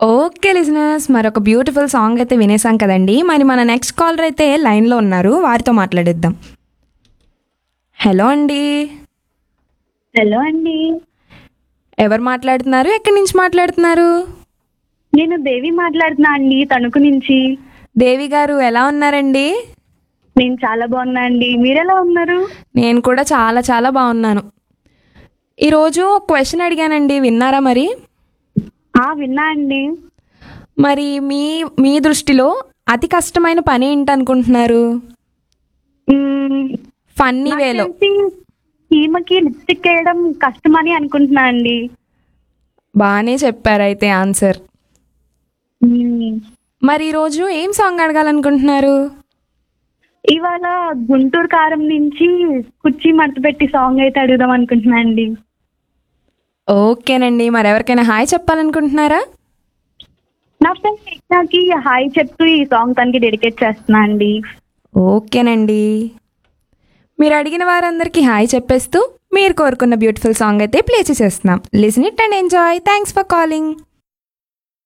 Okay listeners మరొక beautiful song అయితే వినేసాం కదండి మరి మన నెక్స్ట్ కాలర్ అయితే లైన్లో ఉన్నారు వారితో మాట్లాడిద్దాం హలో అండి హలో అండి ఎవరు మాట్లాడుతున్నారు ఎక్కడి నుంచి మాట్లాడుతున్నారు నేను దేవి మాట్లాడుతున్నా అండి తణుకు నుంచి దేవి గారు ఎలా ఉన్నారండి నేను చాలా బాగున్నా అండి మీరెలా ఉన్నారు నేను కూడా చాలా చాలా బాగున్నాను ఈరోజు ఒక క్వశ్చన్ అడిగానండి విన్నారా మరి ఆ విన్నా అండి మరి మీ మీ దృష్టిలో అతి కష్టమైన పని ఏంటనుకుంటున్నారు మ్మ్, ఫన్నీ నాకు వేలో తెలిసి ఈమెకి లిప్స్టిక్ వేయడం కష్టమని అనుకుంటున్నా అండి బాగానే చెప్పారు అయితే ఆన్సర్ మ్మ్. మరి ఈరోజు ఏం సాంగ్ అడగాలనుకుంటున్నారు ఇవాళ గుంటూరు కారం నుంచి కుర్చీ మడత పెట్టి సాంగ్ అయితే అడుగుదాం అనుకుంటున్నా అండి ఓకేనండి మరి ఎవరికైనా హాయ్ చెప్పాలనుకుంటున్నారా నా ఫ్రెండ్ యజ్ఞకి హాయ్ చెప్తూ ఈ సాంగ్ తనకి డెడికేట్ చేస్తున్నా అండి ఓకేనండి మీరు అడిగిన వారందరికీ హాయ్ చెప్పేస్తూ మీరు కోరుకున్న బ్యూటిఫుల్ సాంగ్ అయితే ప్లే చేసేస్తున్నాం listen it and enjoy thanks for calling